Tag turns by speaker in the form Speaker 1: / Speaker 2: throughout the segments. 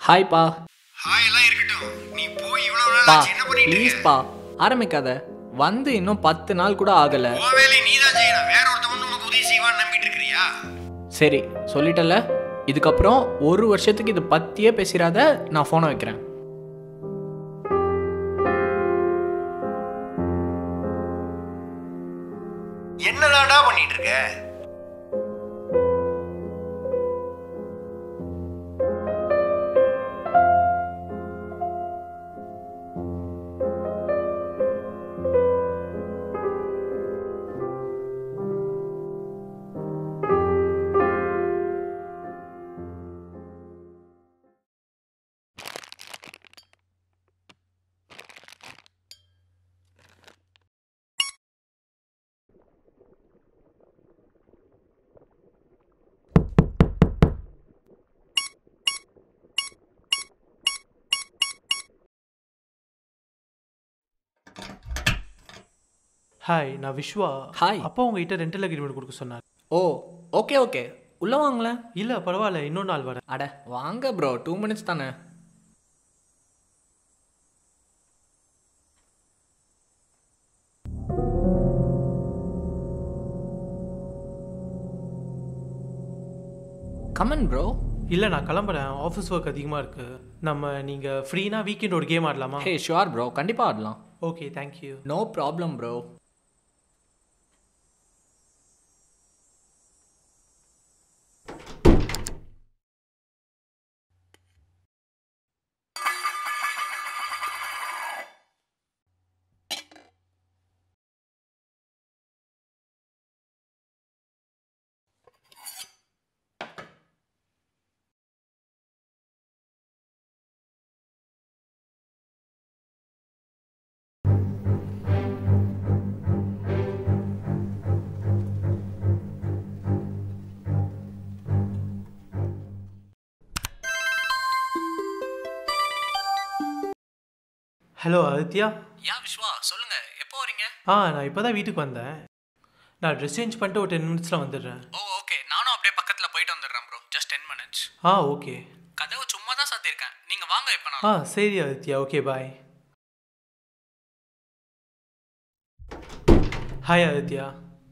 Speaker 1: ஹாய்ப்பா
Speaker 2: hi எல்லாம் இருக்கட்டும் நீ போய் இவ்வளவு நாள்
Speaker 1: பா
Speaker 2: ஆச்சு என்ன பண்ணிட்டு இருக்க
Speaker 1: ப்ளீஸ்ப்பா ஆரம்பிக்காத வந்து இன்னும் பத்து நாள் கூட ஆகலை
Speaker 2: உன் வேலையை நீ தான் செய்யணும் வேற ஒருத்தன் வந்து உனக்கு உதவி செய்வான்னு நம்பிட்டு இருக்கிறியா
Speaker 1: சரி சொல்லிட்டல இதுக்கப்புறம் ஒரு வருஷத்துக்கு இது பத்தியே பேசிடாத நான் ஃபோனை வைக்கிறேன்
Speaker 2: என்னதான்டா பண்ணிட்டு இருக்க
Speaker 3: ஹாய் நான் விஸ்வா
Speaker 1: ஹாய்.
Speaker 3: அப்பா உங்ககிட்ட ரெண்டல் அக்ரிமெண்ட் கொடுக்க சொன்னார்
Speaker 1: ஓ ஓகே ஓகே உள்ளே வாங்களேன்
Speaker 3: இல்லை பரவாயில்ல இன்னொரு நாள் வரேன்
Speaker 1: அட வாங்க ப்ரோ டூ மினிட்ஸ் தானே கமன் ப்ரோ
Speaker 3: இல்லை நான் கிளம்புறேன் ஆஃபீஸ் ஒர்க் அதிகமாக இருக்குது நம்ம நீங்கள் ஃப்ரீனா வீக்கெண்ட் ஒரு கேம் ஆடலாமா
Speaker 1: ஹே ஷுவர் ப்ரோ கண்டிப்பாக ஆடலாம்
Speaker 3: okay thank you
Speaker 1: no problem bro
Speaker 3: hello Aditya
Speaker 1: yeah Vishwa சொல்லுங்க எப்போ வரீங்க
Speaker 3: ஆ நான் இப்போ தான் வீட்டுக்கு வந்தேன் நான் ட்ரெஸ் சேஞ்ச் பண்ணிட்டு ஒரு டென் மினிட்ஸில் வந்துடுறேன்
Speaker 1: ஓ ஓகே நானும் அப்படியே பக்கத்தில் போயிட்டு வந்துடுறேன் ப்ரோ ஜஸ்ட் டென் மினிட்ஸ்
Speaker 3: ஆ ஓகே
Speaker 1: கதவை சும்மா தான் சாத்தியிருக்கேன் நீங்கள் வாங்க இப்போ நான்
Speaker 3: ஆ சரி Aditya okay bye hi Aditya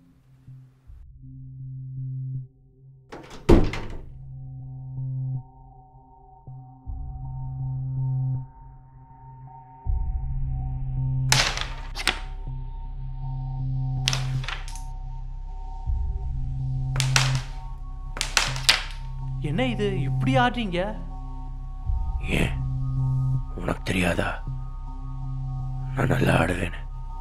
Speaker 3: என்ன இது இப்படி ஆடுறீங்க
Speaker 2: ஏன் உனக்கு தெரியாதா நான் நல்லா ஆடுவேன்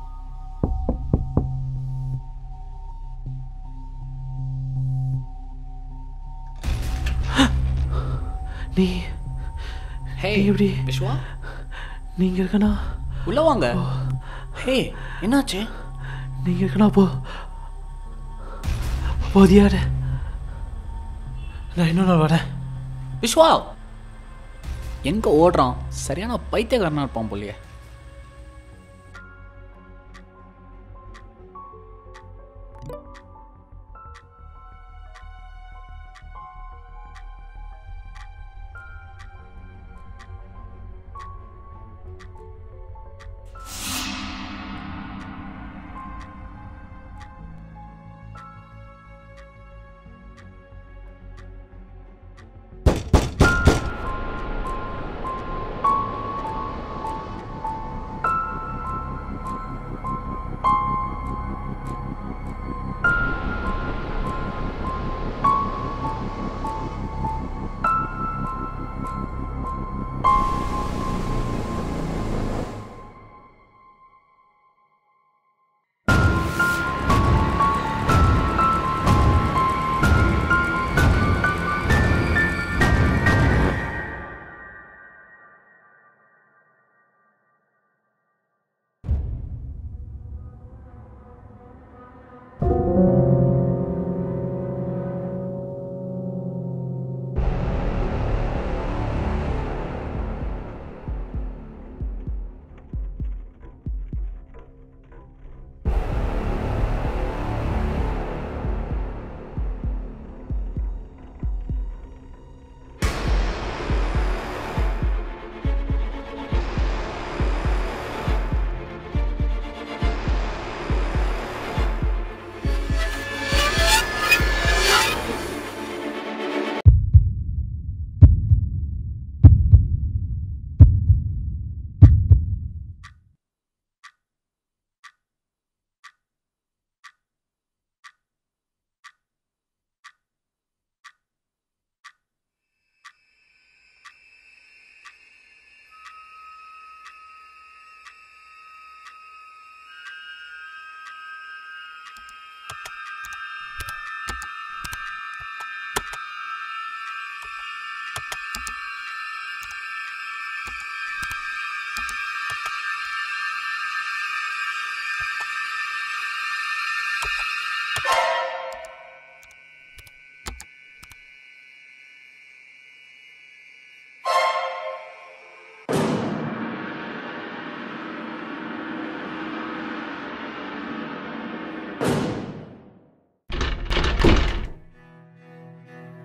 Speaker 3: நீ
Speaker 1: ஹே
Speaker 3: எப்படி?
Speaker 1: விஸ்வா
Speaker 3: நீங்கள் இருக்கனா
Speaker 1: உள்ள வாங்க ஹே என்னாச்சு
Speaker 3: நீங்கள் இருக்கனா போ போதியாரு நான் இன்னும் நான் வரேன்
Speaker 1: விஸ்வா எங்க ஓடுறான் சரியான பைத்தியக்காரனா இருப்பான் போலியே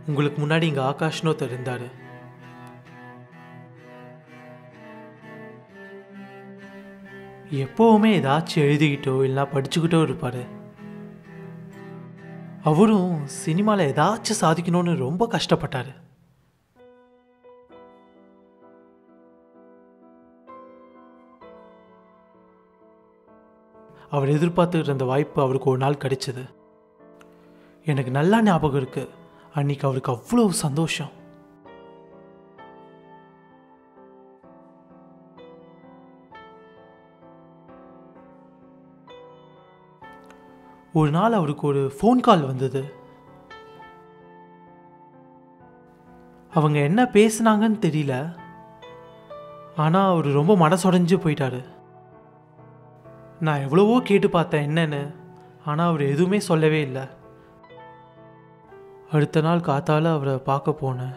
Speaker 3: உங்களுக்கு முன்னாடி இங்கே ஆகாஷ்னு ஒருத்தர் இருந்தார் எப்போவுமே ஏதாச்சும் எழுதிக்கிட்டோ இல்லைனா படிச்சுக்கிட்டோ இருப்பார் அவரும் சினிமாவில் ஏதாச்சும் சாதிக்கணும்னு ரொம்ப கஷ்டப்பட்டார் அவர் எதிர்பார்த்துக்கிட்டு இருந்த வாய்ப்பு அவருக்கு ஒரு நாள் கிடைச்சது எனக்கு நல்லா ஞாபகம் இருக்கு அன்னைக்கு அவருக்கு அவ்வளோ சந்தோஷம் ஒரு நாள் அவருக்கு ஒரு ஃபோன் கால் வந்தது அவங்க என்ன பேசுனாங்கன்னு தெரியல ஆனால் அவர் ரொம்ப மனசுடைஞ்சு போயிட்டாரு நான் எவ்வளவோ கேட்டு பார்த்தேன் என்னன்னு ஆனால் அவர் எதுவுமே சொல்லவே இல்லை அடுத்த நாள் காத்தால அவரை பார்க்க போனேன்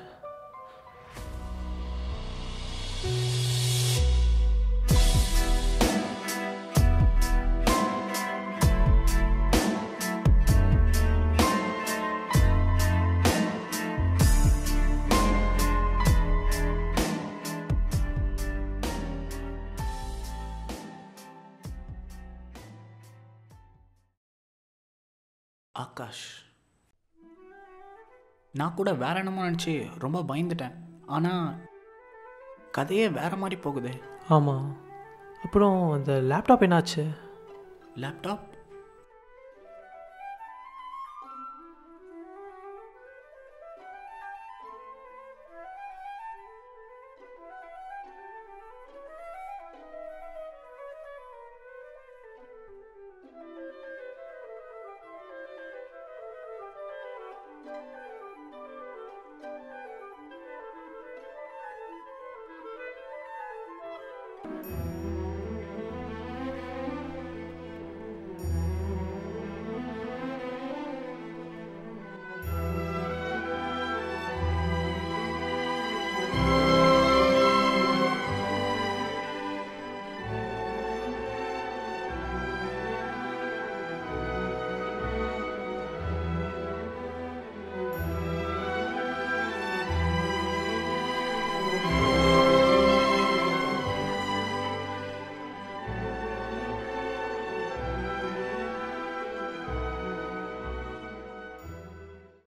Speaker 1: ஆகாஷ் நான் கூட வேற என்னமோ நினச்சி ரொம்ப பயந்துட்டேன் ஆனால் கதையே வேற மாதிரி போகுதே
Speaker 3: ஆமாம் அப்புறம் அந்த லேப்டாப் என்னாச்சு
Speaker 1: லேப்டாப்